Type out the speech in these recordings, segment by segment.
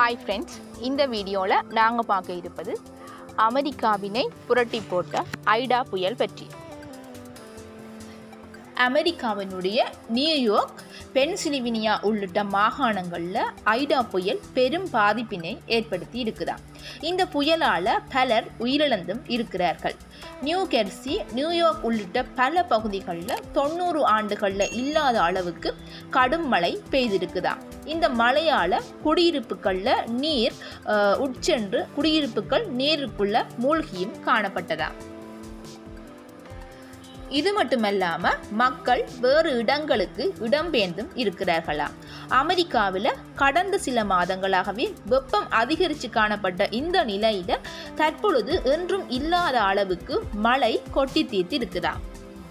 hi friends இந்த வீடியோவில் நாங்கள் பார்க்க இருப்பது அமெரிக்காவினை புரட்டி போட்ட ஐடா புயல் பற்றி அமெரிக்காவினுடைய நியூயார்க் பென்சிலிவினியா உள்ளிட்ட மாகாணங்களில் ஐடா புயல் பெரும் பாதிப்பினை ஏற்படுத்தி இருக்குதாம் இந்த புயலால் பலர் உயிரிழந்தும் இருக்கிறார்கள் நியூ கெர்சி நியூயார்க் உள்ளிட்ட பல பகுதிகளில் தொண்ணூறு ஆண்டுகளில் இல்லாத அளவுக்கு கடும் மழை பெய்திருக்குதாம் இந்த மழையால் குடியிருப்புகளில் நீர் அஹ், உட்சென்று குடியிருப்புகள் நீருக்குள்ள மூழ்கியும் காணப்பட்டதாம் இது மட்டுமல்லாம மக்கள் வேறு இடங்களுக்கு இடம்பெயர்ந்தும் இருக்கிறார்களாம் அமெரிக்காவில் கடந்த சில மாதங்களாகவே வெப்பம் அதிகரித்து காணப்பட்ட இந்த நிலையில தற்பொழுது என்றும் இல்லாத அளவுக்கு மழை கொட்டி தீர்த்து இருக்குதாம்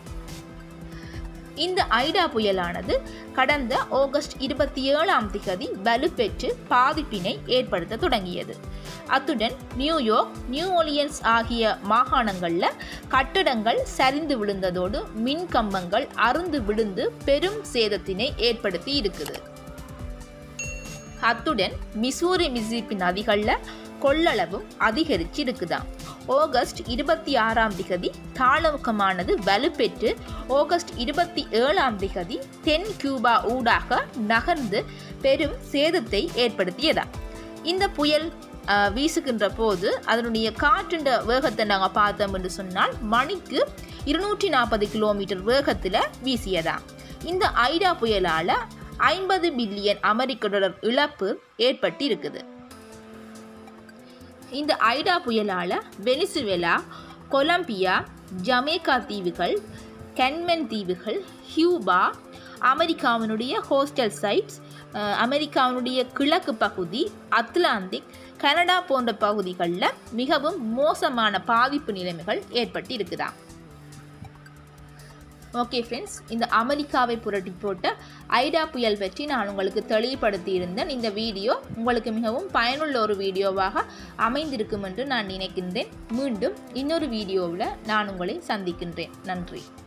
இந்த ஐடா புயலானது கடந்த ஆகஸ்ட் இருபத்தி ஏழாம் திகதி வலுப்பெற்று பாதிப்பினை ஏற்படுத்த தொடங்கியது அத்துடன் நியூயார்க் நியூ ஒலியன்ஸ் ஆகிய மாகாணங்களில் கட்டடங்கள் சரிந்து விழுந்ததோடு மின் கம்பங்கள் அறுந்து விழுந்து பெரும் சேதத்தினை ஏற்படுத்தி இருக்குது அத்துடன் மிசூரி மிசிப்பி நதிகளில் கொள்ளளவும் அதிகரிச்சு இருக்குதாம் ஆகஸ்ட் இருபத்தி ஆறாம் திகதி தாளமுக்கமானது வலுப்பெற்று ஆகஸ்ட் இருபத்தி ஏழாம் திகதி தென் கியூபா ஊடாக நகர்ந்து பெரும் சேதத்தை ஏற்படுத்தியதாம் இந்த புயல் அஹ், வீசுகின்ற போது அதனுடைய காற்றின் வேகத்தை நாங்கள் பார்த்தோம் என்று சொன்னால் மணிக்கு இருநூற்றி நாற்பது கிலோமீட்டர் வேகத்தில் வீசியதாம் இந்த ஐடா புயலால் ஐம்பது பில்லியன் அமெரிக்க டாலர் இழப்பு ஏற்பட்டு இருக்குது இந்த ஐடா புயலால் வெனிசுவேலா கொலம்பியா ஜமேக்கா தீவுகள் கென்மென் தீவுகள் ஹியூபா அமெரிக்காவினுடைய ஹோஸ்டல் சைட்ஸ் அஹ், அமெரிக்காவினுடைய கிழக்கு பகுதி அத்லாந்திக் கனடா போன்ற பகுதிகளில் மிகவும் மோசமான பாதிப்பு நிலைமைகள் ஏற்பட்டு இருக்குதா ஓகே ஃப்ரெண்ட்ஸ் இந்த அமெரிக்காவை புரட்டி போட்ட ஐடா புயல் பற்றி நான் உங்களுக்கு தெளிவுபடுத்தி இருந்தேன் இந்த வீடியோ உங்களுக்கு மிகவும் பயனுள்ள ஒரு வீடியோவாக அமைந்திருக்கும் என்று நான் நினைக்கின்றேன் மீண்டும் இன்னொரு வீடியோவில் நான் உங்களை சந்திக்கின்றேன் நன்றி